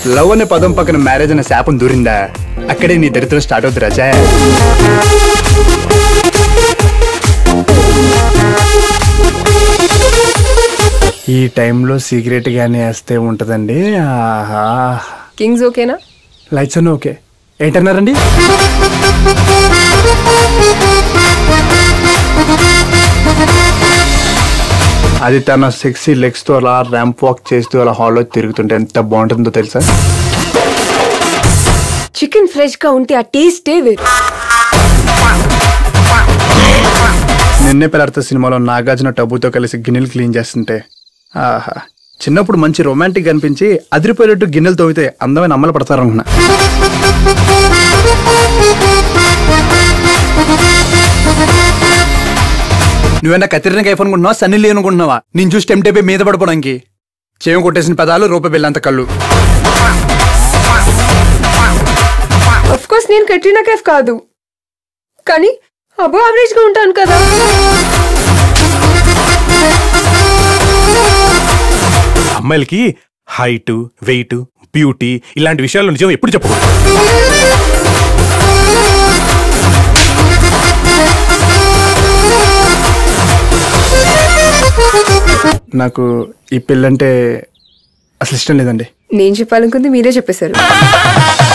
love అనే పదం పక్కన మ్యారేజ్ అనే శాపం దూరిందా అక్కడే నీ దరిద్రం స్టార్ట్ అవుతుంది రాజా ఈ టైంలో సిగరెట్ కానీ వేస్తే ఉంటుందండి ఆహా కింగ్స్ ఓకేనా లైట్స్ అన్నీ ఓకే ఏంటన్నారండి అది తన సెక్సీ లెగ్స్ తో అలా ర్యాంప్ వాక్ చేస్తూ అలా హాల్లో తిరుగుతుంటే ఎంత బాగుంటుందో తెలుసా చికెన్ ఫ్రెష్ గా ఉంటే ఆ టేస్టే వేరు నిన్నే పెళ్ళాడుతా సినిమాలో నాగార్జున టబ్బుతో కలిసి గిన్నెలు క్లీన్ చేస్తుంటే ఆహా చిన్నప్పుడు మంచి రొమాంటిక్ అనిపించి అదిరిపోయేటట్టు గిన్నెలు తవ్వితే అందమైన అమ్మలు పడతారనుకున్నా నువ్వేనా కత్తిరినకి ఐఫోన్ అనుకుంటున్నావా సన్నీ లీ అనుకుంటున్నావా నేను చూసి టెంప్ట్ అయిపోయి మీద పడిపోవడానికి చేయం కొట్టేసిన పదాలు రూపాయి బిల్లంత కళ్ళు అఫ్ కోర్స్ నేను కట్రినా కైఫ్ కాదు కానీ అబో యావరేజ్ గా ఉంటాను కదా అమ్మాయిలకి హైట్ వెయిట్ బ్యూటీ ఇలాంటి విషయాల్లో నిజం ఎప్పుడు చెప్పకూడదు నాకు ఈ పెళ్ళంటే అసలు ఇష్టం లేదండి నేను చెప్పాలనుకుంది మీరే చెప్పేశారు